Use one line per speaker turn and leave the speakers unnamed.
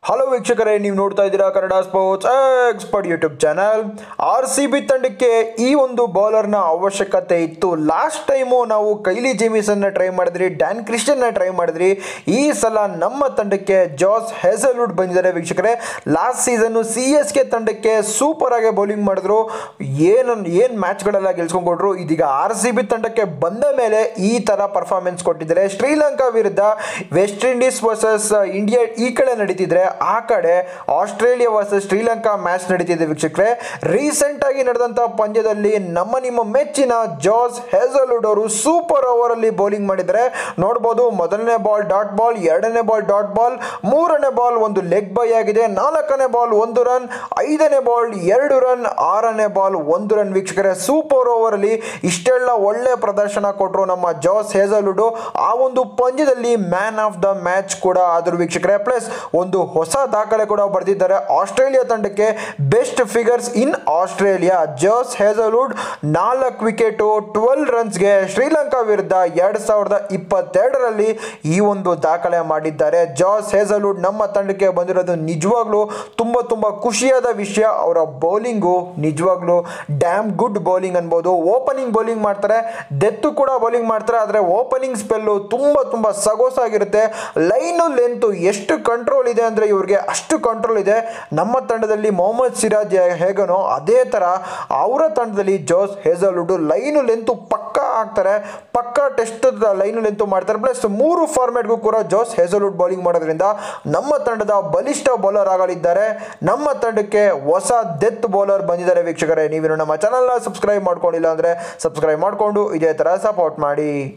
hello ವೀಕ್ಷಕರೇ ನೀವು ನೋಡ್ತಾ ಇದ್ದೀರಾ Kannada sports expert YouTube channel R C B ತಂಡಕ್ಕೆ ಈ ಒಂದು ಬೌಲರ್ನ ಅವಶ್ಯಕತೆ ಇತ್ತು ಲಾಸ್ಟ್ ಟೈಮು ನಾವು ಕೈಲಿ ಜೇಮಿಸನ್ನ ಟ್ರೈ ಮಾಡಿದ್ರಿ ಡ್ಯಾನ್ ಕ್ರಿಸ್ಟನ್ನ ಟ್ರೈ ಮಾಡಿದ್ರಿ ಈ ಸಲ ನಮ್ಮ ತಂಡಕ್ಕೆ ಜಾಸ್ ಹೆಸಲ್ವುಡ್ ಬಂದಿದ್ದಾರೆ ವೀಕ್ಷಕರೇ last season C S K ತಂಡಕ್ಕೆ ಸೂಪರ್ ಆಗಿ ಬೌಲಿಂಗ್ ಮಾಡಿದ್ರು ಏನು ಏನು ಮ್ಯಾಚ್ಗಳೆಲ್ಲ ಗೆಲ್ಸ್ಕೊಂಡ್ಕೊಟ್ರು ಇದೀಗ ಆರ್ ಸಿ ಬಿ ತಂಡಕ್ಕೆ ಬಂದ ಮೇಲೆ ಈ ಥರ ಪರ್ಫಾರ್ಮೆನ್ಸ್ ಕೊಟ್ಟಿದ್ದಾರೆ ಶ್ರೀಲಂಕಾ ವಿರುದ್ಧ ವೆಸ್ಟ್ ಇಂಡೀಸ್ ವರ್ಸಸ್ ಇಂಡಿಯಾ ಈ ಕಡೆ ನಡೀತಿದ್ರೆ ಆ ಕಡೆ ಆಸ್ಟ್ರೇಲಿಯಾ ವರ್ಸಸ್ ಶ್ರೀಲಂಕಾ ಮ್ಯಾಚ್ ನಡೀತಿದೆ ವೀಕ್ಷಕರೇ ರೀಸೆಂಟ್ ಆಗಿ ನಡೆದಂಥ ಪಂದ್ಯದಲ್ಲಿ ನಮ್ಮ ನಿಮ್ಮ ಮೆಚ್ಚಿನ ಜಾಸ್ ಹೆಸಲ್ವುಡ್ ಅವರು ಸೂಪರ್ ಓವರ್ ಅಲ್ಲಿ ಬೌಲಿಂಗ್ ಮಾಡಿದ್ದಾರೆ ನೋಡ್ಬೋದು ಮೊದಲನೇ ಬಾಲ್ ಡಾಟ್ ಬಾಲ್ ಎರಡನೇ ಬಾಲ್ ಡಾಟ್ ಬಾಲ್ ಮೂರನೇ ಬಾಲ್ ಒಂದು ಲೆಗ್ ಬೈ ಆಗಿದೆ ನಾಲ್ಕನೇ ಬಾಲ್ ಒಂದು ರನ್ ಐದನೇ ಬಾಲ್ ಎರಡು ರನ್ ಆರನೇ ಬಾಲ್ ಒಂದು ರನ್ ವೀಕ್ಷಕರೇ ಸೂಪರ್ ಓವರ್ ಅಲ್ಲಿ ಇಷ್ಟೆಲ್ಲ ಒಳ್ಳೆ ಪ್ರದರ್ಶನ ಕೊಟ್ಟರು ನಮ್ಮ ಜಾಸ್ ಹೇಸಲ್ವುಡ್ ಆ ಒಂದು ಪಂದ್ಯದಲ್ಲಿ ಮ್ಯಾನ್ ಆಫ್ ದ ಮ್ಯಾಚ್ ಕೂಡ ಆದರು ವೀಕ್ಷಕರೇ ಪ್ಲಸ್ ಒಂದು ಹೊಸ ದಾಖಲೆ ಕೂಡ ಬರೆದಿದ್ದಾರೆ ಆಸ್ಟ್ರೇಲಿಯಾ ತಂಡಕ್ಕೆ best figures in Australia Josh Hazlewood ನಾಲ್ಕು ವಿಕೆಟು ಟ್ವೆಲ್ ರನ್ಸ್ಗೆ ಶ್ರೀಲಂಕಾ ವಿರುದ್ಧ ಎರಡು ಸಾವಿರದ ಇಪ್ಪತ್ತೆರಡರಲ್ಲಿ ಈ ಒಂದು ದಾಖಲೆ ಮಾಡಿದ್ದಾರೆ ಜಾಸ್ ಹೇಸಲ್ವುಡ್ ನಮ್ಮ ತಂಡಕ್ಕೆ ಬಂದಿರೋದು ನಿಜವಾಗ್ಲೂ ತುಂಬ ತುಂಬ ಖುಷಿಯಾದ ವಿಷಯ ಅವರ ಬೌಲಿಂಗು ನಿಜವಾಗ್ಲೂ ಡ್ಯಾಮ್ ಗುಡ್ ಬೌಲಿಂಗ್ ಅನ್ಬೋದು ಓಪನಿಂಗ್ ಬೌಲಿಂಗ್ ಮಾಡ್ತಾರೆ ಡೆತ್ತು ಕೂಡ ಬೌಲಿಂಗ್ ಮಾಡ್ತಾರೆ ಆದರೆ ಓಪನಿಂಗ್ ಸ್ಪೆಲ್ಲು ತುಂಬ ತುಂಬ ಸಗೋಸಾಗಿರುತ್ತೆ ಲೈನು ಲೆಂತು ಎಷ್ಟು ಕಂಟ್ರೋಲ್ ಇದೆ ಅಂದರೆ ಇವ್ರಿಗೆ ಅಷ್ಟು ಕಂಟ್ರೋಲ್ ಇದೆ ನಮ್ಮ ತಂಡದಲ್ಲಿ ಮೊಹಮ್ಮದ್ ಸಿರಾಜ್ ಹೇಗನೋ ಅದೇ ಥರ ಅವರ ತಂಡದಲ್ಲಿ ಜೋಸ್ ಹೇಸಲ್ವುಡ್ ಲೈನು ಲೆಂತು ಪಕ್ಕ ಹಾಕ್ತಾರೆ ಪಕ್ಕ ಟೆಸ್ಟ್ ಲೈನು ಲೆಂತು ಮಾಡ್ತಾರೆ ಪ್ಲಸ್ ಮೂರು ಫಾರ್ಮ್ಯಾಟ್ಗೂ ಕೂಡ ಜೋಸ್ ಹೇಸಲ್ವುಡ್ ಬೌಲಿಂಗ್ ಮಾಡೋದ್ರಿಂದ ನಮ್ಮ ತಂಡದ ಬಲಿಷ್ಠ ಬೌಲರ್ ಆಗಲಿದ್ದಾರೆ ನಮ್ಮ ತಂಡಕ್ಕೆ ಹೊಸ ಡೆತ್ ಬೌಲರ್ ಬಂದಿದ್ದಾರೆ ವೀಕ್ಷಕರೇ ನೀವೇನು ನಮ್ಮ ಚಾನಲ್ನ ಸಬ್ಸ್ಕ್ರೈಬ್ ಮಾಡ್ಕೊಂಡಿಲ್ಲ ಅಂದರೆ ಸಬ್ಸ್ಕ್ರೈಬ್ ಮಾಡಿಕೊಂಡು ಇದೇ ಥರ ಸಪೋರ್ಟ್ ಮಾಡಿ